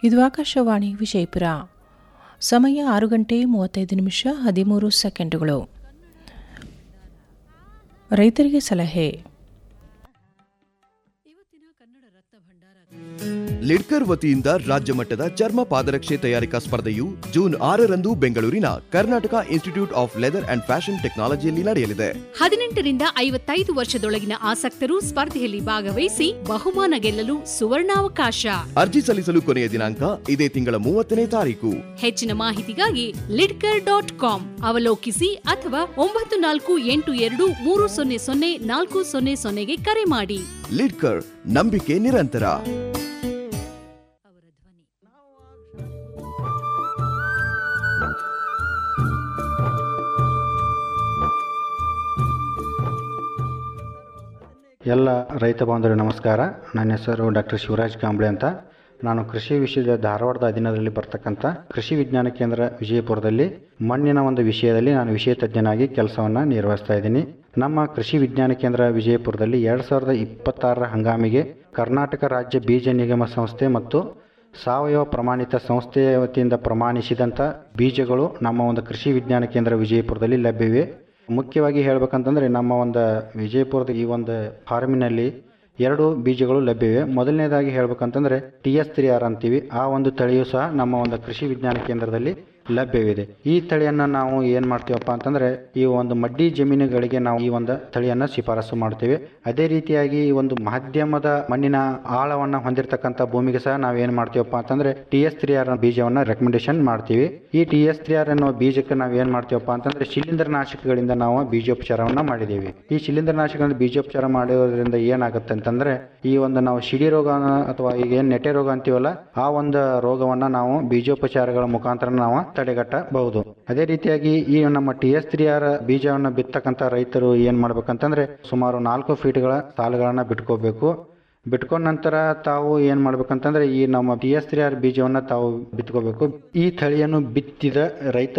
ಇದು ಆಕಾಶವಾಣಿ ವಿಜಯಪುರ ಸಮಯ ಆರು ಗಂಟೆ ಮೂವತ್ತೈದು ನಿಮಿಷ ಹದಿಮೂರು ಸೆಕೆಂಡುಗಳು ರೈತರಿಗೆ ಸಲಹೆ ಲಿಡ್ಕರ್ ವತಿಯಿಂದ ರಾಜ್ಯ ಮಟ್ಟದ ಚರ್ಮ ಪಾದರಕ್ಷೆ ತಯಾರಿಕಾ ಸ್ಪರ್ಧೆಯು ಜೂನ್ ಆರರಂದು ಬೆಂಗಳೂರಿನ Karnataka institute of leather and fashion ಟೆಕ್ನಾಲಜಿಯಲ್ಲಿ ನಡೆಯಲಿದೆ ಹದಿನೆಂಟರಿಂದ ಐವತ್ತೈದು ವರ್ಷದೊಳಗಿನ ಆಸಕ್ತರು ಸ್ಪರ್ಧೆಯಲ್ಲಿ ಭಾಗವಹಿಸಿ ಬಹುಮಾನ ಗೆಲ್ಲಲು ಸುವರ್ಣಾವಕಾಶ ಅರ್ಜಿ ಸಲ್ಲಿಸಲು ಕೊನೆಯ ದಿನಾಂಕ ಇದೇ ತಿಂಗಳ ಮೂವತ್ತನೇ ತಾರೀಕು ಹೆಚ್ಚಿನ ಮಾಹಿತಿಗಾಗಿ ಲಿಡ್ಕರ್ ಡಾಟ್ ಕಾಮ್ ಅವಲೋಕಿಸಿ ಅಥವಾ ಒಂಬತ್ತು ನಾಲ್ಕು ಎಂಟು ಎರಡು ಮೂರು ಸೊನ್ನೆ ಸೊನ್ನೆ ನಾಲ್ಕು ಸೊನ್ನೆ ಸೊನ್ನೆಗೆ ಕರೆ ಮಾಡಿ ಲಿಡ್ಕರ್ ನಂಬಿಕೆ ನಿರಂತರ ಎಲ್ಲ ರೈತ ಬಾಂಧವರಿಗೆ ನಮಸ್ಕಾರ ನನ್ನ ಹೆಸರು ಡಾಕ್ಟರ್ ಶಿವರಾಜ್ ಕಾಂಬ್ಳೆ ಅಂತ ನಾನು ಕೃಷಿ ವಿಷಯದ ಧಾರವಾಡದ ಅಧೀನದಲ್ಲಿ ಬರ್ತಕ್ಕಂಥ ಕೃಷಿ ವಿಜ್ಞಾನ ಕೇಂದ್ರ ವಿಜಯಪುರದಲ್ಲಿ ಮಣ್ಣಿನ ಒಂದು ವಿಷಯದಲ್ಲಿ ನಾನು ವಿಷಯ ತಜ್ಞನಾಗಿ ಕೆಲಸವನ್ನು ನಿರ್ವಹಿಸ್ತಾ ಇದ್ದೀನಿ ನಮ್ಮ ಕೃಷಿ ವಿಜ್ಞಾನ ಕೇಂದ್ರ ವಿಜಯಪುರದಲ್ಲಿ ಎರಡು ಸಾವಿರದ ಇಪ್ಪತ್ತಾರರ ಹಂಗಾಮಿಗೆ ಕರ್ನಾಟಕ ರಾಜ್ಯ ಬೀಜ ನಿಗಮ ಸಂಸ್ಥೆ ಮತ್ತು ಸಾವಯವ ಪ್ರಮಾಣಿತ ಸಂಸ್ಥೆಯ ವತಿಯಿಂದ ಪ್ರಮಾಣಿಸಿದಂಥ ಬೀಜಗಳು ನಮ್ಮ ಒಂದು ಕೃಷಿ ವಿಜ್ಞಾನ ಕೇಂದ್ರ ವಿಜಯಪುರದಲ್ಲಿ ಲಭ್ಯವಿವೆ ಮುಖ್ಯವಾಗಿ ಹೇಳ್ಬೇಕಂತಂದ್ರೆ ನಮ್ಮ ಒಂದು ವಿಜಯಪುರದ ಈ ಒಂದು ಫಾರ್ಮಿನಲ್ಲಿ ಎರಡು ಬೀಜಗಳು ಲಭ್ಯವಿವೆ ಮೊದಲನೇದಾಗಿ ಹೇಳ್ಬೇಕಂತಂದ್ರೆ ಟಿ ಎಸ್ ತ್ರೀ ಆರ್ ಅಂತೀವಿ ಆ ಒಂದು ತಳಿಯು ಸಹ ನಮ್ಮ ಒಂದು ಕೃಷಿ ವಿಜ್ಞಾನ ಕೇಂದ್ರದಲ್ಲಿ ಲಭ್ಯವಿದೆ ಈ ತಳಿಯನ್ನು ನಾವು ಏನು ಮಾಡ್ತೀವಪ್ಪ ಅಂತಂದ್ರೆ ಈ ಒಂದು ಮಡ್ಡಿ ಜಮೀನುಗಳಿಗೆ ನಾವು ಈ ಒಂದು ತಳಿಯನ್ನು ಶಿಫಾರಸು ಮಾಡ್ತೇವೆ ಅದೇ ರೀತಿಯಾಗಿ ಈ ಒಂದು ಮಾಧ್ಯಮದ ಮಣ್ಣಿನ ಆಳವನ್ನು ಹೊಂದಿರತಕ್ಕಂಥ ಭೂಮಿಗೆ ಸಹ ನಾವು ಏನು ಮಾಡ್ತೀವಪ್ಪ ಅಂತಂದ್ರೆ ಟಿ ಎಸ್ ತ್ರೀ ಆರ್ ಬೀಜವನ್ನು ರೆಕಮೆಂಡೇಶನ್ ಮಾಡ್ತೀವಿ ಈ ಟಿ ಎಸ್ ತ್ರೀ ಆರ್ ಅನ್ನುವ ಬೀಜಕ್ಕೆ ನಾವು ಏನು ಮಾಡ್ತೀವಪ್ಪ ಅಂತಂದ್ರೆ ಶಿಲೀಂಧ್ರನಾಶಕಗಳಿಂದ ನಾವು ಬೀಜೋಪಚಾರವನ್ನು ಮಾಡಿದ್ದೀವಿ ಈ ಶಿಲೀಂಧ್ರನಾಶಕಗಳಿಂದ ಬೀಜೋಪಚಾರ ಮಾಡೋದ್ರಿಂದ ಏನಾಗುತ್ತೆ ಅಂತಂದ್ರೆ ಈ ಒಂದು ನಾವು ಶಿಡಿ ರೋಗ ಅಥವಾ ಈಗ ಏನು ನೆಟೆ ರೋಗ ಅಂತೀವಲ್ಲ ಆ ಒಂದು ರೋಗವನ್ನ ನಾವು ಬೀಜೋಪಚಾರಗಳ ಮುಖಾಂತರ ನಾವು ತಡೆಗಟ್ಟಬಹುದು ಅದೇ ರೀತಿಯಾಗಿ ಈ ನಮ್ಮ ಟಿ ಎಸ್ ತ್ರೀ ಆರ್ ಬೀಜವನ್ನು ಬಿತ್ತಕ್ಕಂತ ರೈತರು ಏನ್ ಮಾಡ್ಬೇಕಂತಂದ್ರೆ ಸುಮಾರು ನಾಲ್ಕು ಫೀಟ್ಗಳ ಸಾಲುಗಳನ್ನ ಬಿಟ್ಕೋಬೇಕು ಬಿಟ್ಕೊಂಡ ನಂತರ ತಾವು ಏನ್ ಮಾಡ್ಬೇಕಂತಂದ್ರೆ ಈ ನಮ್ಮ ಟಿ ಎಸ್ ತ್ರೀ ಆರ್ ಬೀಜವನ್ನ ತಾವು ಬಿತ್ಕೋಬೇಕು ಈ ತಳಿಯನ್ನು ಬಿತ್ತಿದ ರೈತ